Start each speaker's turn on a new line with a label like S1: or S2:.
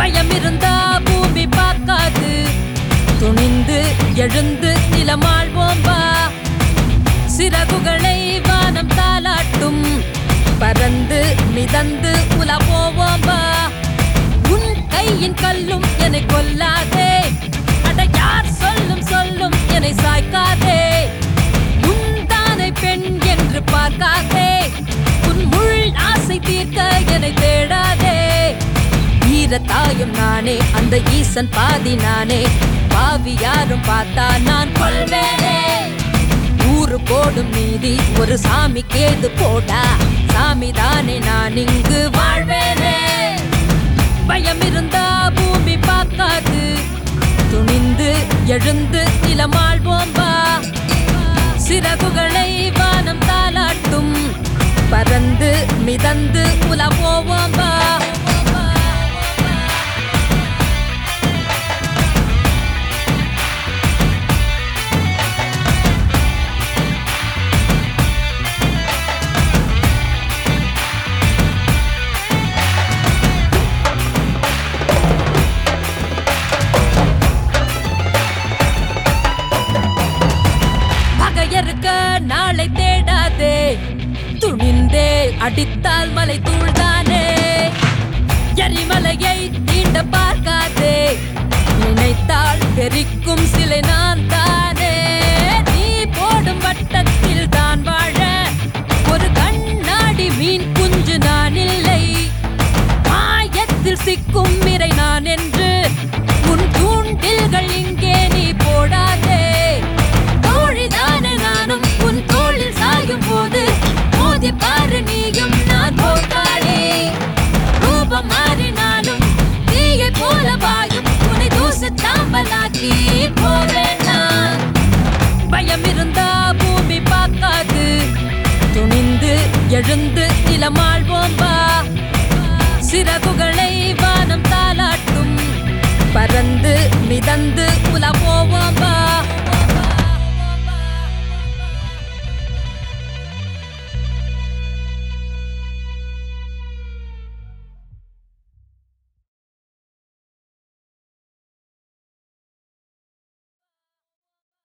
S1: பயம் இருந்தா பூமி பார்க்காது துணிந்து எழுந்து நிலமாழ்வோம் வா சிறகுகளை வானம் தாலாட்டும் பறந்து மிதந்து உல போவோம் வா உன் கையின் கல்லும் என்னை கொல்லாதே அட யார் சொல்லும் சொல்லும் என்னை சாய்க்காதே உன்தானை பெண் என்று பார்க்காதே உன் முள் ஆசை தீர்க்க என்னை தேடாதே ஈரத்தாயும் நானே அந்த ஈசன் பாதி நானே பாவி யாரும் பார்த்தா நான் கொள்வேனே ஊரு போடும் நீதி ஒரு சாமி கேது போடா சாமி தானே நான் இங்கு வாழ்வேனே பயம் இருந்தா பூமி பார்க்காது துணிந்து எழுந்து நிலமாழ்வோம் வா சிறகுகளை வானம் தாலாட்டும் பறந்து மிதந்து உல போவோம் வா பகையருக்க நாளை தேடாதே துணிந்தே அடித்தால் மலை தூள்தானே எரிமலையை தீண்ட பார்க்காதே நினைத்தால் தெரிக்கும் சிலை நான் தானே நீ போடும் வட்டத்தில் தான் வாழ ஒரு கண்ணாடி மீன் குஞ்சு நான் இல்லை மாயத்தில் சிக்கும் மிரை நான் என்று உன் தூண்டில்கள் இங்கே நீ போடாதே தோழிதானே நானும் உன் தோளில் சாயும் போது மோதி பாரு நீயும் நான் போட்டாளே ரூபம் மாறினாலும் தீயை போல பாயும் உன்னை தூசு சாம்பலாக்கி போவேன் நான் பயம் இருந்தா பூமி பார்க்காது துணிந்து எழுந்து நிலமாழ்வோம் வா சிறகுகளை வானம் தாலாட்டும் பறந்து மிதந்து உல போவோம் வா